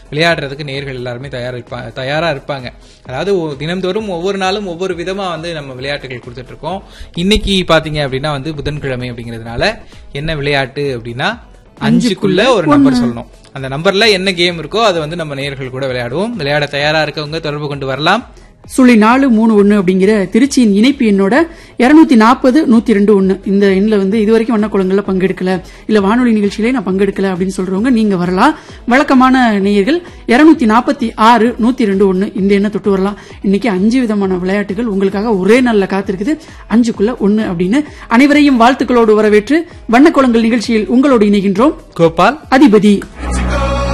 விளையாடுறதுக்கு நேர்கள் எல்லாருமே தயாரா இருப்பாங்க தயாரா இருப்பாங்க அதாவது ஒ- தினம்தோறும் ஒவ்வொரு நாளும் ஒவ்வொரு விதமா வந்து நம்ம விளையாட்டுகள் கொடுத்துட்டு இருக்கோம் இன்னைக்கு பாத்தீங்க அப்படின்னா வந்து புதன்கிழமை அப்படிங்கிறதுனால என்ன விளையாட்டு அப்படின்னா அஞ்சுக்குள்ள ஒரு நம்பர் சொல்லணும் அந்த நம்பர்ல என்ன கேம் இருக்கோ அதை வந்து நம்ம நேர்கள் கூட விளையாடுவோம் விளையாட தயாரா இருக்கவங்க தொடர்பு கொண்டு வரலாம் சுழி நாலு மூணு ஒன்னு அப்படிங்கிற திருச்சியின் இணைப்பு எண்ணோட இருநூத்தி நாற்பது நூத்தி ரெண்டு ஒன்னு இந்த எண்ணில் வந்து இதுவரைக்கும் வண்ணக்குளங்கள்ல பங்கெடுக்கல இல்ல வானொலி நிகழ்ச்சியிலே நான் பங்கெடுக்கல அப்படின்னு சொல்றவங்க நீங்க வரலாம் வழக்கமான நேயர்கள் இருநூத்தி நாற்பத்தி ஆறு நூத்தி ரெண்டு ஒன்னு இந்த எண்ணை தொட்டு வரலாம் இன்னைக்கு அஞ்சு விதமான விளையாட்டுகள் உங்களுக்காக ஒரே நாள்ல காத்திருக்குது அஞ்சுக்குள்ள ஒன்னு அப்படின்னு அனைவரையும் வாழ்த்துக்களோடு வரவேற்று வண்ணக்குளங்கள் நிகழ்ச்சியில் உங்களோடு இணைகின்றோம் கோபால் அதிபதி